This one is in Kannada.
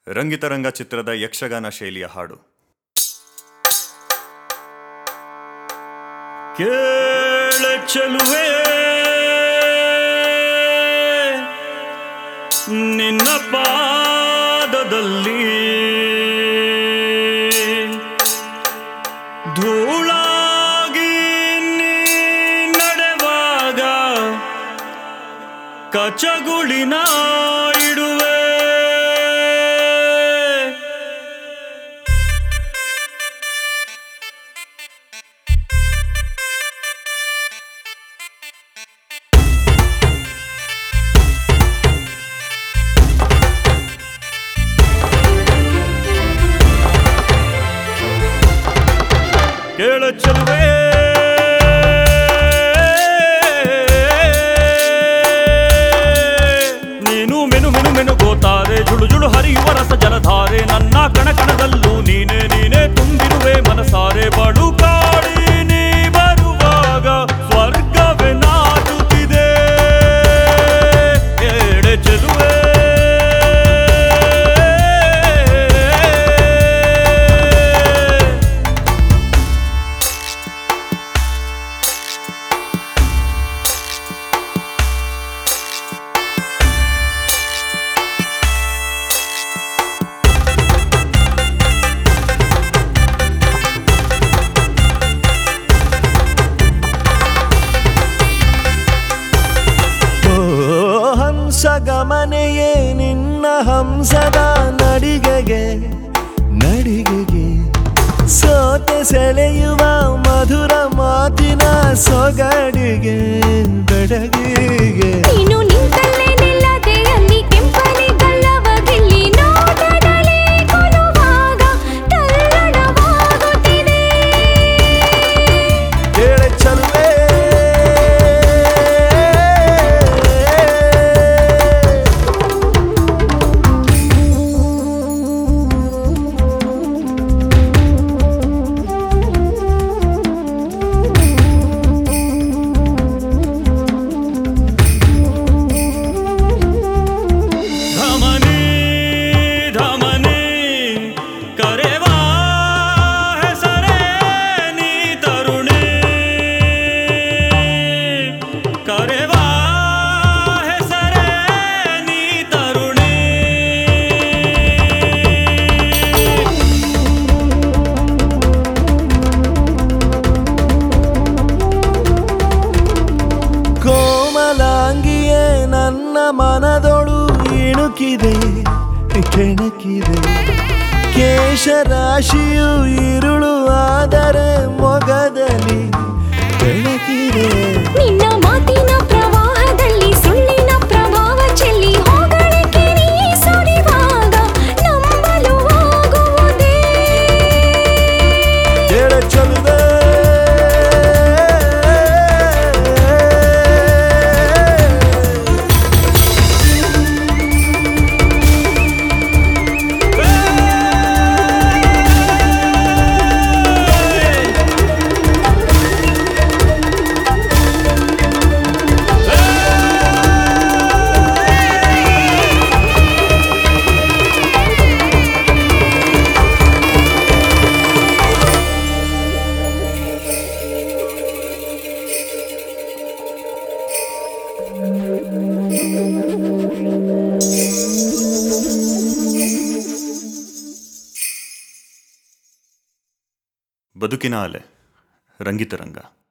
ರಂಗಿತರಂಗ ಚಿತ್ರದ ಯಕ್ಷಗಾನ ಶೈಲಿಯ ಹಾಡು ಕೇಳ ಚೆಲುವೆ ನಿನ್ನ ಪಾದದಲ್ಲಿ ಧೂಳಾಗಿ ನೀ ನಡೆವಾಗ ಕಚಗುಳಿನ ಇಡುವೆ ಕೇಳ ಚೆಲುವೆ ನೀನು ಮೆನು ಮೆನು ಮೆನು ಗೋತಾರೆ ಜುಳು ಜುಳು ಹರಿಯುವ ರಸ ಜಲಧಾರೆ ನನ್ನ ಕಣ ಕಣದಲ್ಲೂ ನೀನೆ ನೀನೆ ತುಂಬಿರುವೆ ಮನಸಾರೆ ಬಡು ಕಾಡಿ ನೀ ಬರುವಾಗ ಸ್ವರ್ಗವೇ ನಾಚುತ್ತಿದೆ ಏಳೆ ಚೆಲುವೆ ಓ ಹಂಸ ಗಮನೆಯೇ ನಿನ್ನ ಹಂಸದ ನಡಿಗೆಗೆ ನಡಿಗೆಗೆ ಸೋತೆ ಸೆಳೆಯುವ ಮಧುರ ಮಾತಿನ ಸೊಗಡಿಗೆ ಬೆಡಗಿಗೆ ನೀನು ನಿಂತಲ್ಲೇ ನಿಲ್ಲದೆ ಅಲ್ಲಿ ಕೆಂಪನೆ ಗಲ್ಲವ ಗಿಲ್ಲಿ ನೋಟದಲ್ಲಿ ಕೊಲುವಾಗ ತಲ್ಲಣವಾಗುತ್ತಿದೆ ಕೇಳ ಚಲುವೆ ಧಮನಿ ಧಮನಿ ಕರೆವಾ ಹೆಸರೇ ನೀ ತರುಣಿ ಕರೆವಾ ಹೆಸರೇ ನೀ ತರುಣಿ ಕೋಮಲಾಂಗಿಯೇ ನನ್ನ ಮನದೊಳು ಇಣುಕಿದೆ ಕೆಣಕಿದೆ ಕೇಶರಾಶಿಯು ಇರುಳು ಆದರೆ ಮೊಗದಲ್ಲಿ ಬೆಳಕಿದೆ ನಿನ್ನ ಮಾತಿನ ಪ್ರವಾಹದಲ್ಲಿ ಸುಳ್ಳಿನ ಪ್ರಭಾವ ಚೆಲ್ಲಿ ಹೋಗಳಿಕೆ ನೀ ಸುರಿವಾಗ ನಂಬಲು ಆಗುವುದೇ ಕೇಳ ಚಲುವೆ ಬದುಕಿನ ಅಲೆ ರಂಗಿತರಂಗ